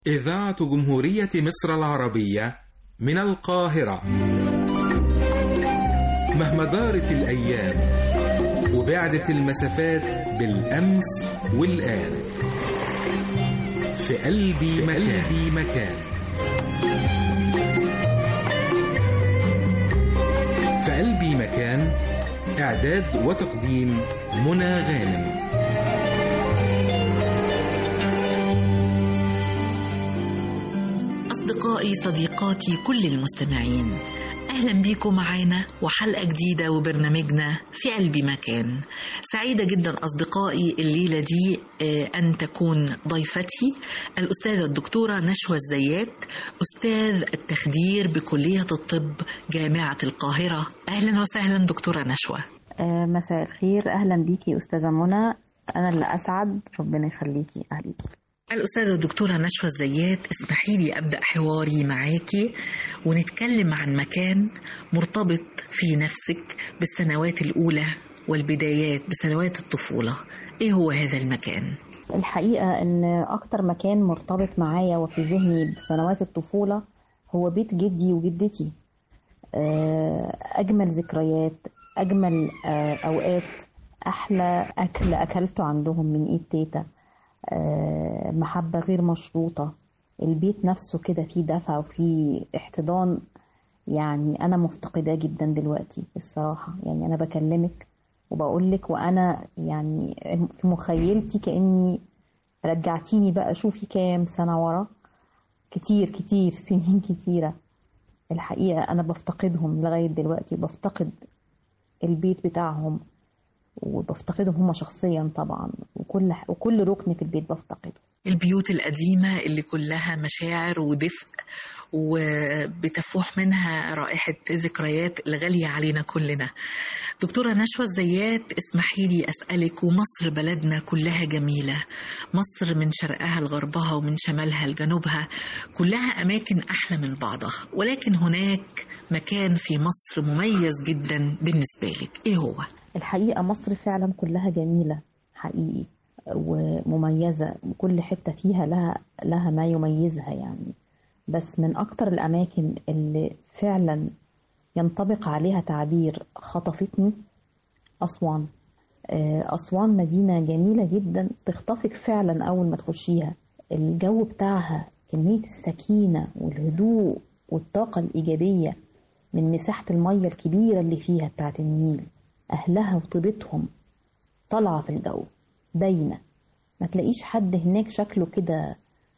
إذاعة جمهورية مصر العربية من القاهرة مهما دارت الأيام وبعدت المسافات بالأمس والآن في قلبي مكان, قلبي مكان في قلبي مكان إعداد وتقديم منى غانم أصدقائي صديقاتي كل المستمعين أهلا بيكم معانا وحلقة جديدة وبرنامجنا في قلبي مكان سعيدة جدا أصدقائي الليلة دي أن تكون ضيفتي الأستاذة الدكتورة نشوى الزيات أستاذ التخدير بكلية الطب جامعة القاهرة أهلا وسهلا دكتورة نشوى مساء الخير أهلا بيكي أستاذة منى أنا اللي أسعد ربنا يخليكي أهلي الأستاذة الدكتورة نشوى الزيات اسمحي لي أبدأ حواري معاكي ونتكلم عن مكان مرتبط في نفسك بالسنوات الأولى والبدايات بسنوات الطفولة إيه هو هذا المكان؟ الحقيقة أن أكتر مكان مرتبط معايا وفي ذهني بسنوات الطفولة هو بيت جدي وجدتي أجمل ذكريات أجمل أوقات أحلى أكل أكلته عندهم من إيد تيتا محبة غير مشروطة البيت نفسه كده فيه دفع وفيه احتضان يعني أنا مفتقداه جدا دلوقتي الصراحة يعني أنا بكلمك وبقولك وأنا يعني في مخيلتي كأني رجعتيني بقى شوفي كام سنة ورا كتير كتير سنين كتيرة الحقيقة أنا بفتقدهم لغاية دلوقتي بفتقد البيت بتاعهم وبفتقدهم هم شخصيا طبعا وكل وكل ركن في البيت بفتقده البيوت القديمة اللي كلها مشاعر ودفء وبتفوح منها رائحة ذكريات الغالية علينا كلنا دكتورة نشوى الزيات اسمحي لي أسألك ومصر بلدنا كلها جميلة مصر من شرقها لغربها ومن شمالها لجنوبها كلها أماكن أحلى من بعضها ولكن هناك مكان في مصر مميز جدا بالنسبة لك إيه هو؟ الحقيقة مصر فعلا كلها جميلة حقيقي ومميزة وكل حتة فيها لها لها ما يميزها يعني بس من أكتر الأماكن اللي فعلا ينطبق عليها تعبير خطفتني أسوان أسوان مدينة جميلة جدا تخطفك فعلا أول ما تخشيها الجو بتاعها كمية السكينة والهدوء والطاقة الإيجابية من مساحة المية الكبيرة اللي فيها بتاعت النيل أهلها وطيبتهم طالعة في الجو باينة ما تلاقيش حد هناك شكله كده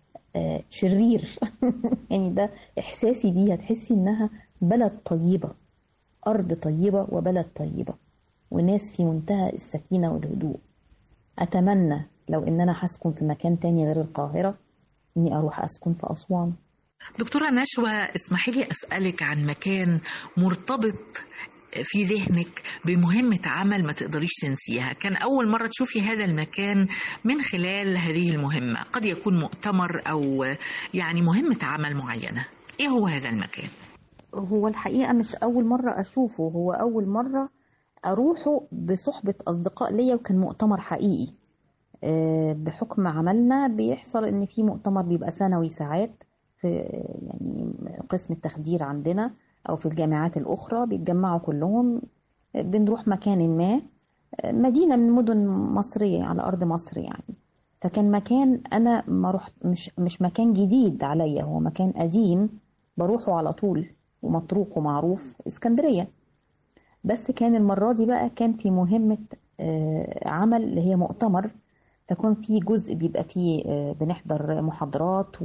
شرير يعني ده إحساسي بيها تحسي إنها بلد طيبة أرض طيبة وبلد طيبة وناس في منتهى السكينة والهدوء أتمنى لو إن أنا هسكن في مكان تاني غير القاهرة إني أروح أسكن في أسوان دكتورة نشوى اسمحي لي أسألك عن مكان مرتبط في ذهنك بمهمة عمل ما تقدريش تنسيها كان أول مرة تشوفي هذا المكان من خلال هذه المهمة قد يكون مؤتمر أو يعني مهمة عمل معينة إيه هو هذا المكان؟ هو الحقيقة مش أول مرة أشوفه هو أول مرة أروحه بصحبة أصدقاء ليا وكان مؤتمر حقيقي بحكم عملنا بيحصل إن في مؤتمر بيبقى سنوي ساعات في يعني قسم التخدير عندنا أو في الجامعات الأخرى بيتجمعوا كلهم بنروح مكان ما مدينة من مدن مصرية على أرض مصر يعني فكان مكان أنا ما رحت مش مش مكان جديد عليا هو مكان قديم بروحه على طول ومطروق ومعروف اسكندرية بس كان المرة دي بقى كان في مهمة عمل اللي هي مؤتمر فكان في جزء بيبقى فيه بنحضر محاضرات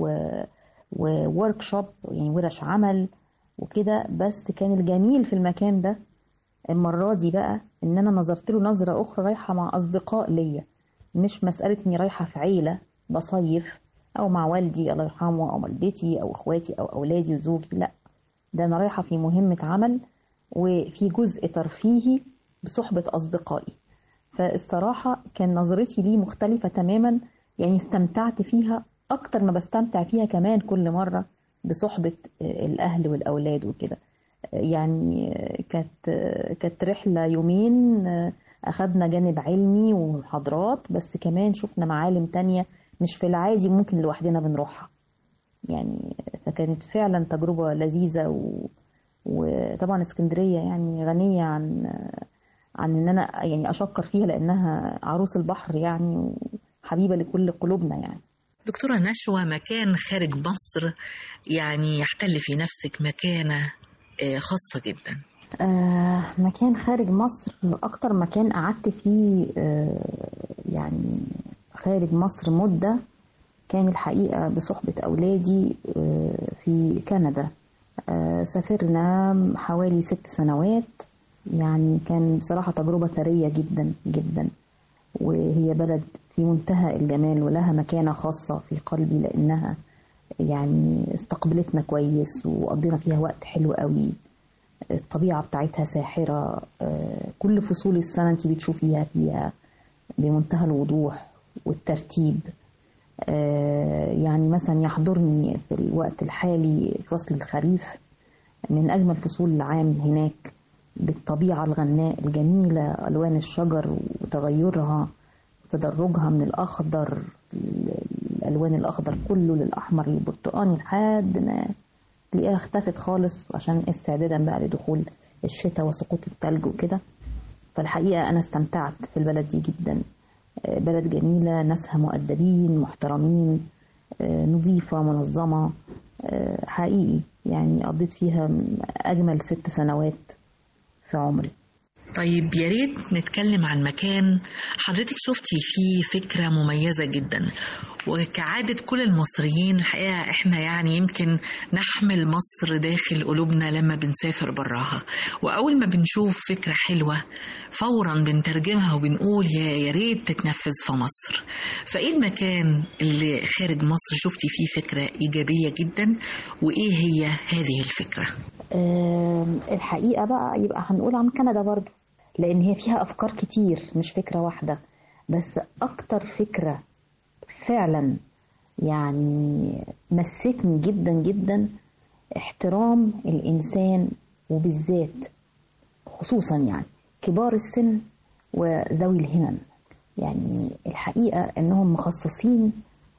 وورك شوب يعني ورش عمل وكده بس كان الجميل في المكان ده المرة دي بقى ان انا نظرت له نظرة اخرى رايحة مع اصدقاء ليا مش مسألة اني رايحة في عيلة بصيف او مع والدي الله يرحمه او والدتي او اخواتي او اولادي وزوجي لا ده انا رايحة في مهمة عمل وفي جزء ترفيهي بصحبة اصدقائي فالصراحة كان نظرتي ليه مختلفة تماما يعني استمتعت فيها اكتر ما بستمتع فيها كمان كل مرة بصحبة الأهل والأولاد وكده يعني كانت كانت رحلة يومين أخدنا جانب علمي ومحاضرات بس كمان شفنا معالم تانية مش في العادي ممكن لوحدنا بنروحها يعني فكانت فعلا تجربة لذيذة و... وطبعا اسكندرية يعني غنية عن عن ان انا يعني اشكر فيها لانها عروس البحر يعني وحبيبة لكل قلوبنا يعني دكتورة نشوى مكان خارج مصر يعني يحتل في نفسك مكانة آه، خاصة جدا آه مكان خارج مصر أكتر مكان قعدت فيه آه يعني خارج مصر مدة كان الحقيقة بصحبة أولادي آه في كندا آه سافرنا حوالي ست سنوات يعني كان بصراحة تجربة ثرية جدا جدا وهي بلد في منتهى الجمال ولها مكانة خاصة في قلبي لأنها يعني استقبلتنا كويس وقضينا فيها وقت حلو قوي الطبيعة بتاعتها ساحرة آه، كل فصول السنة انت بتشوفيها فيها بمنتهى الوضوح والترتيب آه، يعني مثلا يحضرني في الوقت الحالي فصل الخريف من أجمل فصول العام هناك بالطبيعة الغناء الجميلة ألوان الشجر وتغيرها وتدرجها من الأخضر الألوان الأخضر كله للأحمر للبرتقاني لحد ما تلاقيها اختفت خالص عشان استعدادا بقى لدخول الشتاء وسقوط التلج وكده فالحقيقة أنا استمتعت في البلد دي جدا آه، بلد جميلة ناسها مؤدبين محترمين آه، نظيفة منظمة آه، حقيقي يعني قضيت فيها أجمل ست سنوات في عمري طيب يا ريت نتكلم عن مكان حضرتك شفتي فيه فكرة مميزة جدا وكعادة كل المصريين الحقيقة احنا يعني يمكن نحمل مصر داخل قلوبنا لما بنسافر براها وأول ما بنشوف فكرة حلوة فورا بنترجمها وبنقول يا يا ريت تتنفذ في مصر فايه المكان اللي خارج مصر شفتي فيه فكرة إيجابية جدا وإيه هي هذه الفكرة آم، الحقيقة بقى يبقى هنقول عن كندا برضو لأن هي فيها أفكار كتير مش فكرة واحدة بس أكتر فكرة فعلا يعني مستني جدا جدا احترام الإنسان وبالذات خصوصا يعني كبار السن وذوي الهمم يعني الحقيقة أنهم مخصصين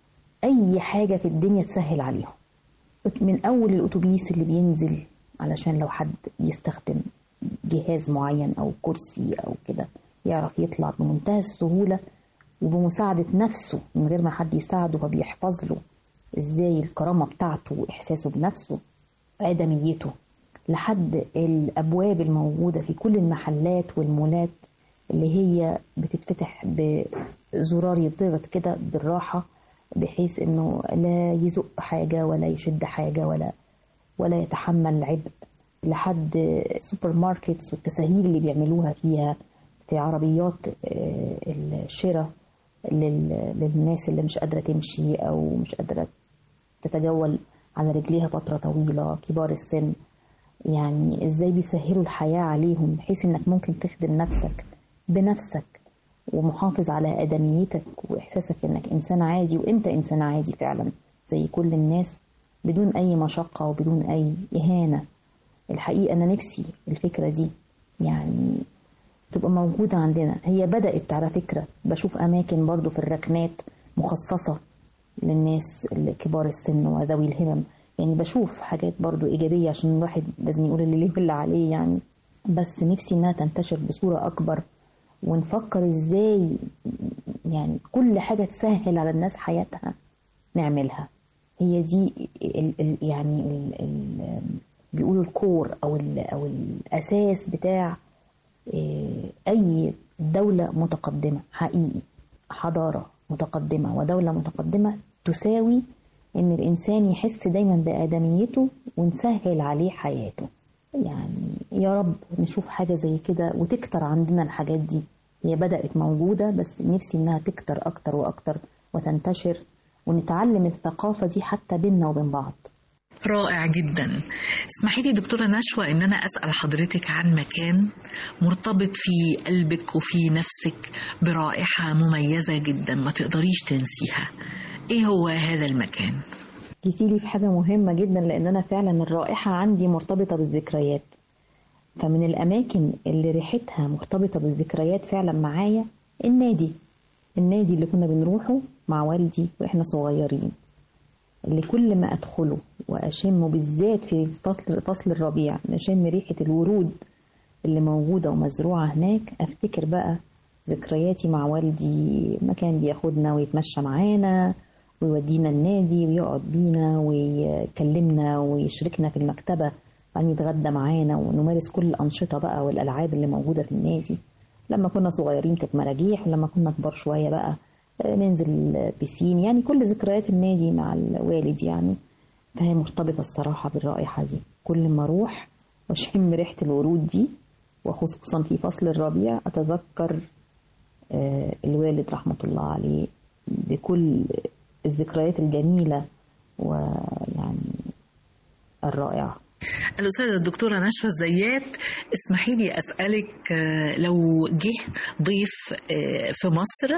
أي حاجة في الدنيا تسهل عليهم من أول الأتوبيس اللي بينزل علشان لو حد يستخدم جهاز معين أو كرسي أو كده يعرف يطلع بمنتهى السهولة وبمساعدة نفسه من غير ما حد يساعده فبيحفظ له ازاي الكرامة بتاعته وإحساسه بنفسه آدميته لحد الأبواب الموجودة في كل المحلات والمولات اللي هي بتتفتح بزرار يضغط كده بالراحة بحيث انه لا يزق حاجة ولا يشد حاجة ولا ولا يتحمل عبء لحد سوبر ماركتس والتساهيل اللي بيعملوها فيها في عربيات آه، الشراء لل- للناس اللي مش قادرة تمشي أو مش قادرة تتجول على رجليها فترة طويلة كبار السن يعني ازاي بيسهلوا الحياة عليهم بحيث انك ممكن تخدم نفسك بنفسك ومحافظ على آدميتك وإحساسك إنك إنسان عادي وإنت إنسان عادي فعلا زي كل الناس بدون أي مشقة وبدون أي إهانة الحقيقة أنا نفسي الفكرة دي يعني تبقى موجودة عندنا هي بدأت على فكرة بشوف أماكن برضو في الركنات مخصصة للناس اللي كبار السن وذوي الهمم يعني بشوف حاجات برضو إيجابية عشان الواحد لازم يقول اللي ليه واللي عليه يعني بس نفسي إنها تنتشر بصورة أكبر ونفكر إزاي يعني كل حاجة تسهل على الناس حياتها نعملها هي دي ال ال يعني ال ال بيقولوا الكور أو ال أو الأساس بتاع إيه، أي دولة متقدمة حقيقي حضارة متقدمة ودولة متقدمة تساوي إن الإنسان يحس دايما بآدميته ونسهل عليه حياته يعني يا رب نشوف حاجة زي كده وتكتر عندنا الحاجات دي هي بدأت موجودة بس نفسي إنها تكتر أكتر وأكتر وتنتشر ونتعلم الثقافة دي حتى بينا وبين بعض رائع جدا اسمحي لي دكتورة نشوى ان انا اسأل حضرتك عن مكان مرتبط في قلبك وفي نفسك برائحة مميزة جدا ما تقدريش تنسيها ايه هو هذا المكان جيتيلي في حاجة مهمة جدا لأن أنا فعلا الرائحة عندي مرتبطة بالذكريات فمن الأماكن اللي ريحتها مرتبطة بالذكريات فعلا معايا النادي النادي اللي كنا بنروحه مع والدي وإحنا صغيرين اللي كل ما ادخله واشمه بالذات في فصل فصل الربيع نشم ريحه الورود اللي موجوده ومزروعه هناك افتكر بقى ذكرياتي مع والدي ما كان بياخدنا ويتمشى معانا ويودينا النادي ويقعد بينا ويكلمنا ويشركنا في المكتبه بعدين يتغدى معانا ونمارس كل الانشطه بقى والالعاب اللي موجوده في النادي لما كنا صغيرين كانت مراجيح ولما كنا كبار شويه بقى ننزل بيسين يعني كل ذكريات النادي مع الوالد يعني فهي مرتبطة الصراحة بالرائحة دي كل ما أروح وأشم ريحة الورود دي وخصوصا في فصل الربيع أتذكر الوالد رحمة الله عليه بكل الذكريات الجميلة ويعني الرائعة الأستاذة الدكتورة نشوى الزيات اسمحي لي أسألك لو جه ضيف في مصر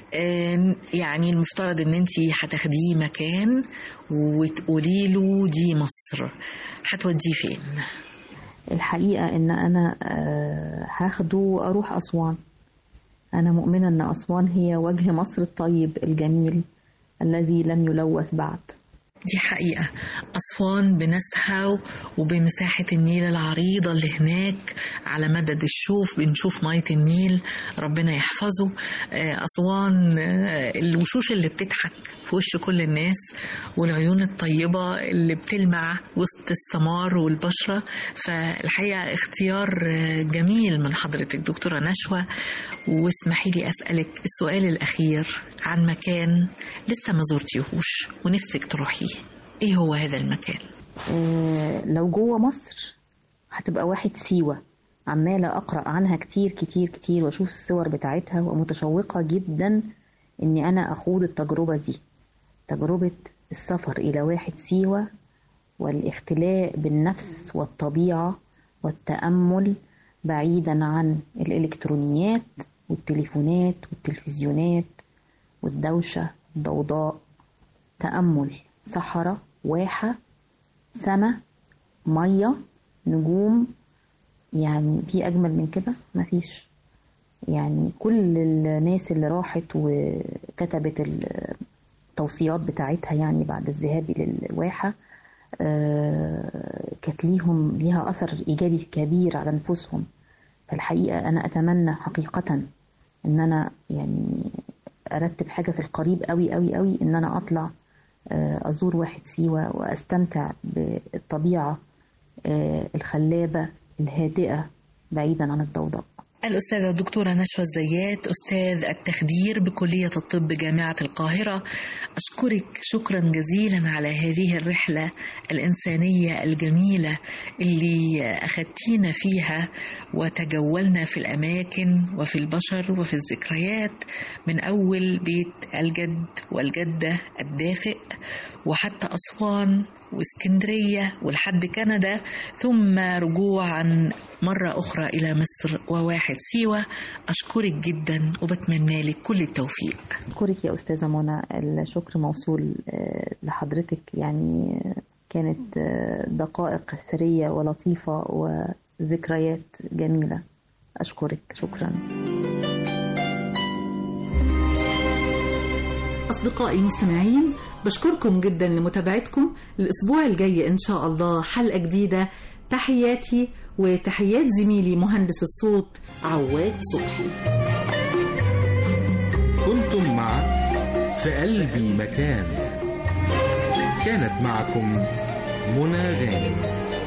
يعني المفترض أن أنت هتاخديه مكان وتقولي له دي مصر هتوديه فين؟ الحقيقة أن أنا هاخده وأروح أسوان أنا مؤمنة أن أسوان هي وجه مصر الطيب الجميل الذي لم يلوث بعد دي حقيقة أسوان بناسها وبمساحة النيل العريضة اللي هناك على مدد الشوف بنشوف مية النيل ربنا يحفظه أسوان الوشوش اللي بتضحك في وش كل الناس والعيون الطيبة اللي بتلمع وسط السمار والبشرة فالحقيقة اختيار جميل من حضرتك دكتورة نشوى واسمحي لي أسألك السؤال الأخير عن مكان لسه ما زرتيهوش ونفسك تروحيه ايه هو هذا المكان آه لو جوه مصر هتبقى واحد سيوة عمالة أقرأ عنها كتير كتير كتير وأشوف الصور بتاعتها ومتشوقة جدا إني أنا أخوض التجربة دي تجربة السفر إلى واحد سيوة والاختلاء بالنفس والطبيعة والتأمل بعيدا عن الإلكترونيات والتليفونات والتلفزيونات والدوشة الضوضاء تأمل صحراء واحة سماء مية نجوم يعني في أجمل من كده مفيش يعني كل الناس اللي راحت وكتبت التوصيات بتاعتها يعني بعد الذهاب للواحة كانت ليهم ليها أثر إيجابي كبير على نفوسهم فالحقيقة أنا أتمنى حقيقة إن أنا يعني أرتب حاجة في القريب قوي قوي قوي إن أنا أطلع أزور واحد سيوة وأستمتع بالطبيعة الخلابة الهادئة بعيدا عن الضوضاء الأستاذة الدكتورة نشوى الزيات أستاذ التخدير بكلية الطب جامعة القاهرة أشكرك شكرا جزيلا على هذه الرحلة الإنسانية الجميلة اللي أخذتينا فيها وتجولنا في الأماكن وفي البشر وفي الذكريات من أول بيت الجد والجدة الدافئ وحتى أسوان واسكندرية ولحد كندا ثم رجوعا مرة أخرى إلى مصر وواحد سيوة أشكرك جدا وبتمنى لك كل التوفيق أشكرك يا أستاذة منى الشكر موصول لحضرتك يعني كانت دقائق ثرية ولطيفة وذكريات جميلة أشكرك شكرا أصدقائي المستمعين بشكركم جدا لمتابعتكم الأسبوع الجاي إن شاء الله حلقة جديدة تحياتي وتحيات زميلي مهندس الصوت عواد صبحي كنتم مع في قلبي مكان كانت معكم منى غانم